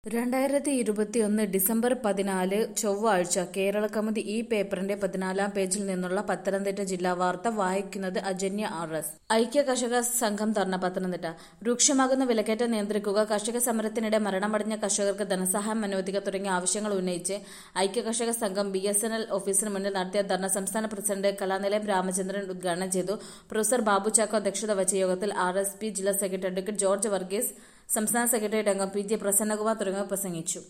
രണ്ടായിരത്തി ഇരുപത്തിയൊന്ന് ഡിസംബർ പതിനാല് ചൊവ്വാഴ്ച കേരളകൗമുദി ഈ പേപ്പറിന്റെ പതിനാലാം പേജിൽ നിന്നുള്ള പത്തനംതിട്ട ജില്ലാ വാർത്ത വായിക്കുന്നത് അജന്യ ആർ എസ് ഐക്യ കർഷക സംഘം ധർണ പത്തനംതിട്ട രൂക്ഷമാകുന്ന വിലക്കയറ്റം നിയന്ത്രിക്കുക കർഷക സമരത്തിനിടെ മരണമടഞ്ഞ കർഷകർക്ക് ധനസഹായം അനുവദിക്കുക തുടങ്ങിയ ആവശ്യങ്ങൾ ഉന്നയിച്ച് ഐക്യ കർഷക സംഘം ബി എസ് എൻ എൽ ഓഫീസിന് മുന്നിൽ നടത്തിയ ധർണ സംസ്ഥാന പ്രസിഡന്റ് കലാനിലയം രാമചന്ദ്രൻ ഉദ്ഘാടനം ചെയ്തു പ്രൊഫസർ ബാബു ചാക്കോ അധ്യക്ഷത വഹിച്ച യോഗത്തിൽ ആർ എസ് പി ജില്ലാ സെക്രട്ടറി അഡ്വക്കേറ്റ് ജോർജ് വർഗീസ് സംസ്ഥാന സെക്രട്ടേറിയറ്റ് അംഗം പി ജെ പ്രസന്നകുമാർ തുടങ്ങിയവർ പ്രസംഗിച്ചു